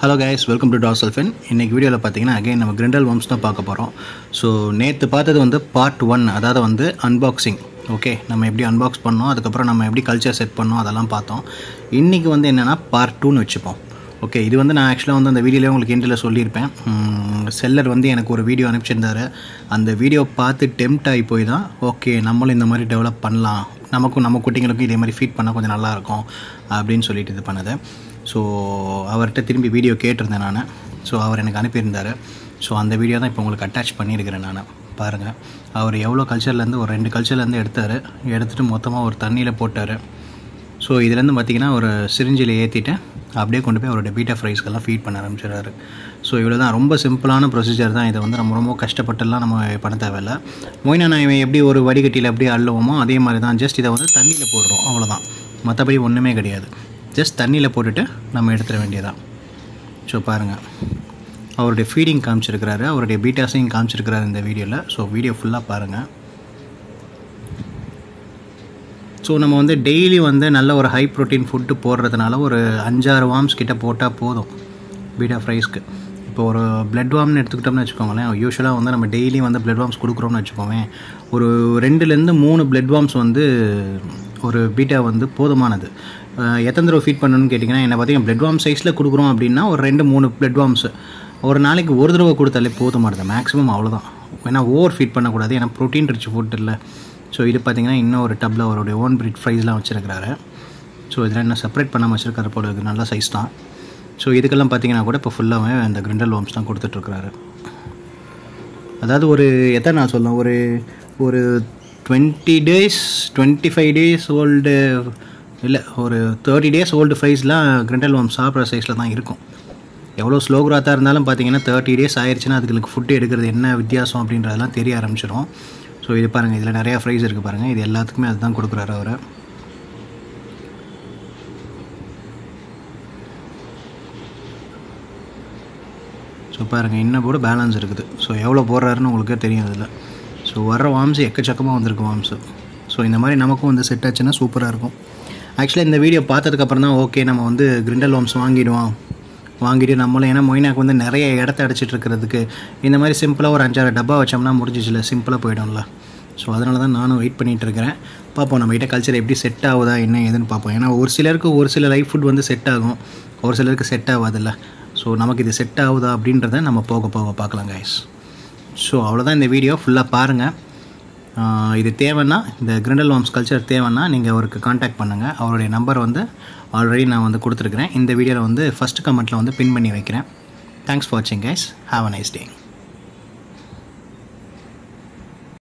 hello guys welcome to டாஸ் செல்ஃபன் இன்றைக்கி வீடியோவில் பார்த்தீங்கன்னா அகைன் நம்ம கிரிண்டல் வம்ஸ் தான் பார்க்க போகிறோம் ஸோ நேற்று பார்த்தது வந்து பார்ட் ஒன் அதாவது வந்து அன்பாக்சிங் ஓகே நம்ம எப்படி அன்பாக்ஸ் பண்ணோம் அதுக்கப்புறம் நம்ம எப்படி கல்ச்சர் செட் பண்ணோம் அதெல்லாம் பார்த்தோம் இன்றைக்கி வந்து என்னென்னா பார்ட் டூன்னு வச்சுப்போம் ஓகே இது வந்து நான் ஆக்சுவலாக வந்து அந்த வீடியோலேயே உங்களுக்கு எண்டில் சொல்லியிருப்பேன் செல்லர் வந்து எனக்கு ஒரு வீடியோ அனுப்பிச்சிருந்தாரு அந்த வீடியோ பார்த்து டெம்ட் ஆகி போய் தான் ஓகே நம்மளும் இந்த மாதிரி டெவலப் பண்ணலாம் நமக்கும் நம்ம குட்டிங்களுக்கும் இதே மாதிரி ஃபீட் பண்ணால் கொஞ்சம் நல்லாயிருக்கும் அப்படின்னு சொல்லிட்டு இது பண்ணது ஸோ அவர்கிட்ட திரும்பி வீடியோ கேட்டிருந்தேன் நான் ஸோ அவர் எனக்கு அனுப்பியிருந்தார் ஸோ அந்த வீடியோ தான் இப்போ உங்களுக்கு அட்டாச் பண்ணியிருக்கிறேன் நான் பாருங்கள் அவர் எவ்வளோ கல்ச்சர்லேருந்து ஒரு ரெண்டு கல்ச்சர்லேருந்து எடுத்தார் எடுத்துகிட்டு மொத்தமாக ஒரு தண்ணியில் போட்டார் ஸோ இதுலேருந்து பார்த்தீங்கன்னா ஒரு சிரிஞ்சில் ஏற்றிட்டு அப்படியே கொண்டு போய் அவரோட பீட்டா ஃப்ரைஸ்க்கெல்லாம் ஃபீட் பண்ண ஆரம்பிச்சிடுறாரு ஸோ இவ்வளோ தான் ரொம்ப சிம்பிளான ப்ரொசீஜர் தான் இதை வந்து நம்ம ரொம்ப கஷ்டப்பட்டுலாம் நம்ம பண்ண தேவையில்ல மொய்னா நான் இவன் எப்படி ஒரு வடிகட்டியில் எப்படி அள்ளுவோமோ அதே மாதிரி தான் ஜஸ்ட் இதை வந்து தண்ணியில் போடுறோம் அவ்வளோதான் மற்றபடி ஒன்றுமே கிடையாது ஜஸ்ட் தண்ணியில் போட்டுட்டு நம்ம எடுத்துட வேண்டியதான் ஸோ பாருங்கள் அவருடைய ஃபீடிங் காமிச்சிருக்கிறாரு அவருடைய பீட்டாஸையும் காமிச்சிருக்கிறாரு இந்த வீடியோவில் ஸோ வீடியோ ஃபுல்லாக பாருங்கள் ஸோ நம்ம வந்து டெய்லி வந்து நல்ல ஒரு ஹை ப்ரோட்டீன் ஃபுட்டு போடுறதுனால ஒரு அஞ்சாறு வார்ம்ஸ் கிட்ட போட்டால் போதும் பீட்டா ஃப்ரைஸ்க்கு இப்போ ஒரு பிளட் வார்ம்னு எடுத்துக்கிட்டோம்னு வச்சுக்கோங்களேன் யூஸ்வலாக வந்து நம்ம டெய்லி வந்து பிளட் வார்ம்ஸ் கொடுக்குறோம்னு வச்சுக்கோங்க ஒரு ரெண்டுலேருந்து மூணு பிளட் வார்ம்ஸ் வந்து ஒரு பீட்டா வந்து போதுமானது எத்தனை தடவை ஃபீட் பண்ணணும்னு கேட்டிங்கன்னா என்ன பார்த்தீங்கன்னா பிளட் வார்ம் சைஸில் கொடுக்குறோம் அப்படின்னா ஒரு ரெண்டு மூணு பிளட் வார்ம்ஸ் ஒரு நாளைக்கு ஒரு தடவை கொடுத்தாலே போதுமானது மேக்ஸிமம் அவ்வளோதான் ஏன்னா ஓவர் ஃபீட் பண்ணக்கூடாது ஏன்னா ப்ரோட்டீன் ரிச் ஃபுட் இல்லை ஸோ இது பார்த்திங்கன்னா இன்னும் ஒரு டப்பில் அவருடைய ஓன் பிரிட் ஃப்ரைஸ்லாம் வச்சுருக்கிறாரு ஸோ இதில் என்ன செப்பரேட் பண்ணாமல் வச்சுருக்காரு போல இருக்குது நல்ல சைஸ் தான் ஸோ இதுக்கெல்லாம் பார்த்தீங்கன்னா கூட இப்போ ஃபுல்லாகவே அந்த கிரிண்டல் வார்ம்ஸ் தான் கொடுத்துட்ருக்குறாரு அதாவது ஒரு எத்தனை நான் சொல்லலாம் ஒரு ஒரு twenty days twenty five days old இல்லை ஒரு தேர்ட்டி டேஸ் ஓல்டு ஃப்ரைஸ்லாம் கிரிண்டல் வார்ம் சாப்பிட்ற சைஸில் தான் இருக்கும் எவ்வளோ ஸ்லோ க்ராத்தாக இருந்தாலும் பார்த்தீங்கன்னா தேர்ட்டி டேஸ் ஆயிடுச்சுன்னா அதுக்கு ஃபுட்டு எடுக்கிறது என்ன வித்தியாசம் அப்படின்றதெல்லாம் தெரிய ஆரம்பிச்சிடும் ஸோ இது பாருங்கள் இதில் நிறையா ஃப்ரைஸ் இருக்குது பாருங்கள் இது எல்லாத்துக்குமே அதுதான் கொடுக்குறாரு அவர் ஸோ பாருங்கள் இன்னும் கூட பேலன்ஸ் இருக்குது ஸோ எவ்வளோ போடுறாருன்னு உங்களுக்கே தெரியும் அதில் ஸோ வர்ற வாம்ஸ் எக்கச்சக்கமாக வந்திருக்கு வாம்ஸு ஸோ இந்த மாதிரி நமக்கும் வந்து செட் ஆச்சுன்னா சூப்பராக இருக்கும் ஆக்சுவலாக இந்த வீடியோ பார்த்ததுக்கப்புறம் தான் ஓகே நம்ம வந்து கிரிண்டல் வாம்ஸ் வாங்கிடுவோம் வாங்கிட்டு நம்மளும் ஏன்னா மொய்னாக்கு வந்து நிறைய இடத்த அடிச்சிட்டு இருக்கிறதுக்கு இந்த மாதிரி சிம்பிளாக ஒரு அஞ்சாறு டப்பா வச்சோம்னா முடிஞ்சிச்சுல சிம்பிளாக போயிடும்ல ஸோ அதனால தான் நானும் வெயிட் பண்ணிகிட்டு இருக்கிறேன் பார்ப்போம் நம்ம கிட்ட கல்ச்சர் எப்படி செட் ஆகுதா என்ன ஏதுன்னு பார்ப்போம் ஏன்னா ஒரு சிலருக்கு ஒரு சில லைஃப் ஃபுட் வந்து செட் ஆகும் ஒரு சிலருக்கு செட் ஆகாதில்ல ஸோ நமக்கு இது செட் ஆகுதா அப்படின்றத நம்ம போக போக பார்க்கலாம் கைஸ் ஸோ அவ்வளோதான் இந்த வீடியோ ஃபுல்லாக பாருங்கள் இது தேவைன்னா இந்த கிரிண்டல் வார்ம்ஸ் கல்ச்சர் தேவைன்னா நீங்கள் அவருக்கு காண்டாக்ட் பண்ணுங்கள் அவருடைய நம்பர் வந்து ஆல்ரெடி நான் வந்து கொடுத்துருக்குறேன் இந்த வீடியோவில் வந்து ஃபஸ்ட் கமெண்ட்டில் வந்து பின் பண்ணி வைக்கிறேன் தேங்க்ஸ் ஃபார் வாட்சிங் guys have a nice day